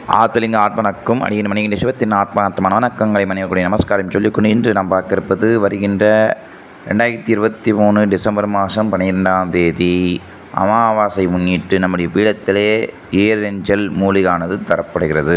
ஆத்மலிங்க ஆத்மனக்கும் அடியின் மணிகின்ற சிவத்தின் ஆத்மாத்மான வணக்கங்களை மணியக்கூடிய நமஸ்காரம் சொல்லிக்கொண்டு இன்று நாம் பார்க்க இருப்பது வருகின்ற ரெண்டாயிரத்தி இருபத்தி மூணு டிசம்பர் மாதம் பன்னிரெண்டாம் தேதி அமாவாசை முன்னிட்டு நம்முடைய பீடத்திலே ஏரெஞ்சல் மூலிகானது தரப்படுகிறது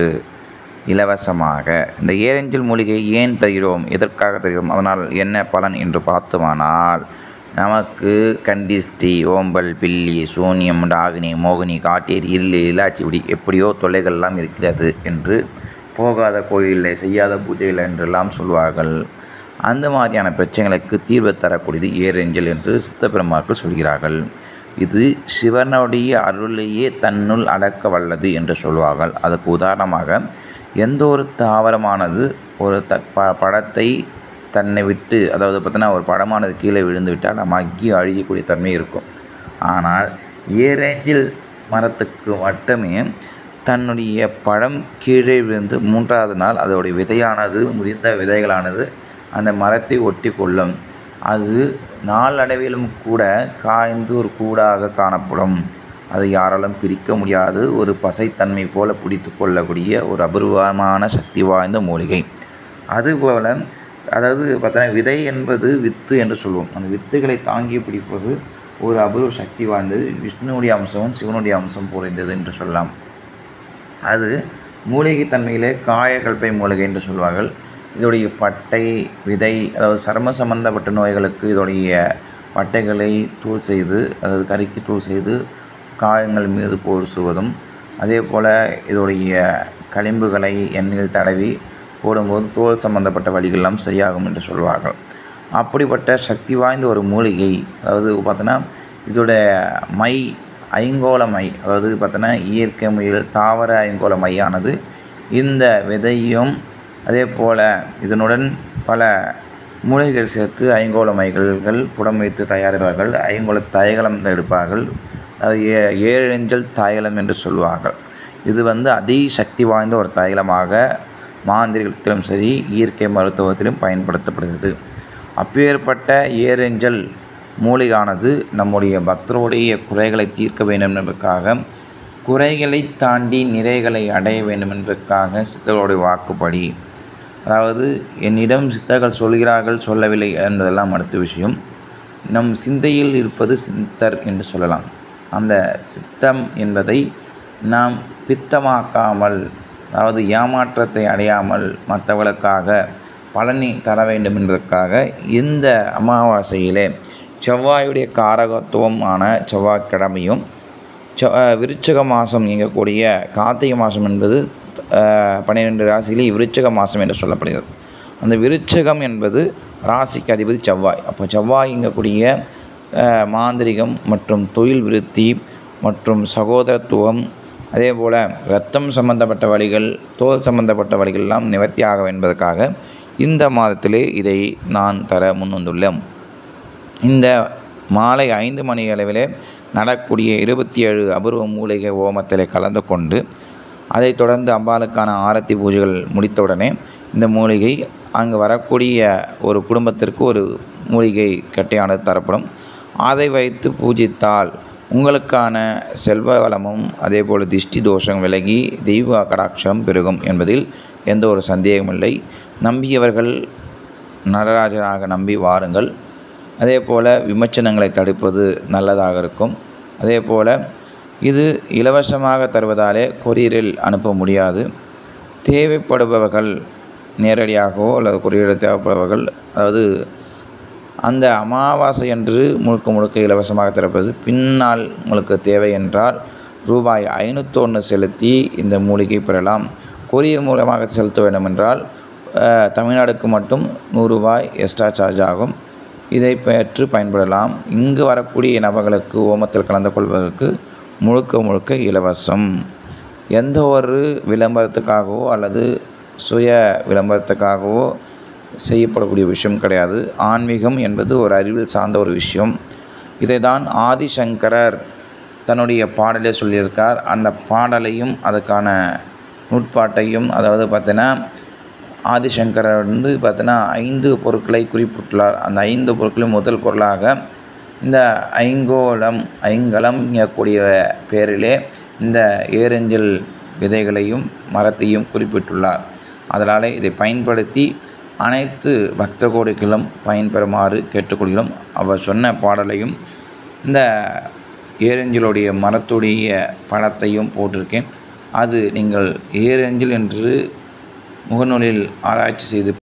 இலவசமாக இந்த ஏரெஞ்சல் மூலிகை ஏன் தருகிறோம் எதற்காக தருகிறோம் அதனால் என்ன பலன் என்று பார்த்தோமானால் நமக்கு கண்டிஸ்டி ஓம்பல் பில்லி சூன்யம் டாகினி மோகினி காட்டேரி இல்லு இல்லாச்சி இப்படி எப்படியோ தொல்லைகள்லாம் இருக்கிறது என்று போகாத கோயிலில் செய்யாத பூஜைகள் என்றெல்லாம் சொல்வார்கள் அந்த மாதிரியான பிரச்சனைகளுக்கு தீர்வு தரக்கூடியது ஏரெஞ்சல் என்று சித்தப்பெருமார்கள் சொல்கிறார்கள் இது சிவனுடைய அருளையே தன்னுள் அடக்க வல்லது என்று சொல்வார்கள் அதுக்கு உதாரணமாக எந்த ஒரு தாவரமானது ஒரு த ப படத்தை தன்னை விட்டு அதாவது பார்த்தோன்னா ஒரு படமானது கீழே விழுந்து விட்டால் மக்கி அழியக்கூடிய தன்மை இருக்கும் ஆனால் ஏரேஞ்சில் மரத்துக்கு மட்டுமே தன்னுடைய பழம் கீழே விழுந்து மூன்றாவது நாள் அதோடைய விதையானது முதிர்ந்த விதைகளானது அந்த மரத்தை ஒட்டி கொள்ளும் அது நாளடைவிலும் கூட காய்ந்து ஒரு கூடாக காணப்படும் அதை யாராலும் பிரிக்க முடியாது ஒரு பசைத்தன்மை போல பிடித்து கொள்ளக்கூடிய ஒரு அபூர்வமான சக்தி வாய்ந்த மூலிகை அதுபோல் அதாவது பார்த்தோன்னா விதை என்பது வித்து என்று சொல்வோம் அந்த வித்துகளை தாங்கி பிடிப்பது ஒரு அபூர்வ சக்தி வாய்ந்தது விஷ்ணுவுடைய அம்சமும் சிவனுடைய அம்சம் புரிந்தது என்று சொல்லலாம் அது மூலிகை தன்மையிலே காயக்கல்பை மூலிகை என்று சொல்வார்கள் இதோடைய பட்டை விதை அதாவது சர்ம சம்பந்தப்பட்ட நோய்களுக்கு இதோடைய பட்டைகளை தூள் செய்து அதாவது கறிக்கு தூள் செய்து காயங்கள் மீது பூசுவதும் அதே போல் இதோடைய களிம்புகளை எண்ணெயில் தடவி போடும்போது தோல் சம்பந்தப்பட்ட வழிகளெல்லாம் சரியாகும் என்று சொல்வார்கள் அப்படிப்பட்ட சக்தி வாய்ந்த ஒரு மூலிகை அதாவது பார்த்தோன்னா இதோட மை ஐங்கோல மை அதாவது பார்த்தோன்னா இயற்கை முயல் தாவர ஐங்கோல மையானது இந்த விதையும் அதே போல் இதனுடன் பல மூலிகைகள் சேர்த்து ஐங்கோல மைகள்கள் புடம் வைத்து தயாரிப்பார்கள் ஐங்கோல தைகலம் எடுப்பார்கள் அது ஏ ஏழெஞ்சல் தைலம் என்று சொல்வார்கள் இது வந்து அதி சக்தி வாய்ந்த ஒரு தைலமாக மாந்திரிகத்திலும் சரி இயற்கை மருத்துவத்திலும் பயன்படுத்தப்படுகிறது அப்பேற்பட்ட ஏரெஞ்சல் மூலிகானது நம்முடைய பக்தருடைய குறைகளை தீர்க்க வேண்டும் என்பதற்காக குறைகளை தாண்டி நிறைகளை அடைய வேண்டும் என்பதற்காக சித்தர்களுடைய வாக்குப்படி அதாவது என்னிடம் சித்தர்கள் சொல்கிறார்கள் சொல்லவில்லை என்பதெல்லாம் அடுத்த விஷயம் நம் சிந்தையில் இருப்பது சித்தர் என்று சொல்லலாம் அந்த சித்தம் என்பதை நாம் பித்தமாக்காமல் அதாவது ஏமாற்றத்தை அடையாமல் மற்றவர்களுக்காக பலனை தர வேண்டும் என்பதற்காக இந்த அமாவாசையிலே செவ்வாயுடைய காரகத்துவமான செவ்வாய்க்கிழமையும் செ விருச்சக மாதம் இயங்கக்கூடிய கார்த்திகை மாதம் என்பது பன்னிரெண்டு ராசியிலே விருச்சக மாதம் என்று சொல்லப்படுகிறது அந்த விருச்சகம் என்பது ராசிக்கு அதிபதி செவ்வாய் அப்போ செவ்வாய் இயங்கக்கூடிய மாந்திரிகம் மற்றும் தொழில் விருத்தி மற்றும் சகோதரத்துவம் அதே போல் ரத்தம் சம்பந்தப்பட்ட வழிகள் தோல் சம்பந்தப்பட்ட வழிகளெல்லாம் நிவர்த்தியாக என்பதற்காக இந்த மாதத்திலே இதை நான் தர முன்வந்துள்ளேன் இந்த மாலை ஐந்து மணி அளவிலே நடக்கூடிய இருபத்தி ஏழு அபூர்வ மூலிகை ஓமத்தில் கலந்து கொண்டு அதைத் தொடர்ந்து அம்பாளுக்கான ஆரத்தி பூஜைகள் முடித்தவுடனே இந்த மூலிகை அங்கு வரக்கூடிய ஒரு குடும்பத்திற்கு ஒரு மூலிகை கட்டையானது தரப்படும் அதை வைத்து பூஜித்தால் உங்களுக்கான செல்வ வளமும் அதே போல் திஷ்டி தோஷம் விலகி தெய்வ கடாட்சம் பெருகும் என்பதில் எந்த ஒரு சந்தேகமில்லை நம்பியவர்கள் நடராஜனாக நம்பி வாருங்கள் அதே போல் விமர்சனங்களை தடுப்பது நல்லதாக இருக்கும் அதே போல் இது இலவசமாக தருவதாலே கொரியரில் அனுப்ப முடியாது தேவைப்படுபவர்கள் நேரடியாகவோ அல்லது கொரியரில் தேவைப்படுபவர்கள் அதாவது அந்த அமாவாசை அன்று முழுக்க முழுக்க இலவசமாக திறப்பது பின்னால் உங்களுக்கு தேவை என்றால் ரூபாய் ஐநூற்றொன்று செலுத்தி இந்த மூலிகை பெறலாம் கொரியர் மூலமாக செலுத்த வேண்டும் என்றால் தமிழ்நாடுக்கு மட்டும் நூறுரூபாய் எக்ஸ்ட்ரா சார்ஜ் ஆகும் இதை பெற்று பயன்படலாம் இங்கு வரக்கூடிய நபர்களுக்கு ஓமத்தில் கலந்து கொள்வதற்கு முழுக்க முழுக்க இலவசம் எந்த ஒரு விளம்பரத்துக்காகவோ அல்லது சுய விளம்பரத்துக்காகவோ செய்யப்படக்கூடிய விஷயம் கிடையாது ஆன்மீகம் என்பது ஒரு அறிவியல் சார்ந்த ஒரு விஷயம் இதை தான் ஆதிசங்கரர் தன்னுடைய பாடலே சொல்லியிருக்கார் அந்த பாடலையும் அதுக்கான நூட்பாட்டையும் அதாவது பார்த்தீங்கன்னா ஆதிசங்கரர் வந்து பார்த்தீங்கன்னா ஐந்து பொருட்களை குறிப்பிட்டுள்ளார் அந்த ஐந்து பொருட்களும் முதல் பொருளாக இந்த ஐங்கோளம் ஐங்கலம் என்கூடிய பேரிலே இந்த ஏரெஞ்சல் விதைகளையும் மரத்தையும் குறிப்பிட்டுள்ளார் அதனால் இதை பயன்படுத்தி அனைத்து பக்த கோடிகளும் பயன்பெறுமாறு கேட்டுக்கொள்கிறோம் அவர் சொன்ன பாடலையும் இந்த ஏரஞ்சலுடைய மரத்துடைய படத்தையும் போட்டிருக்கேன் அது நீங்கள் ஏரஞ்சல் என்று முகநூலில் ஆராய்ச்சி செய்து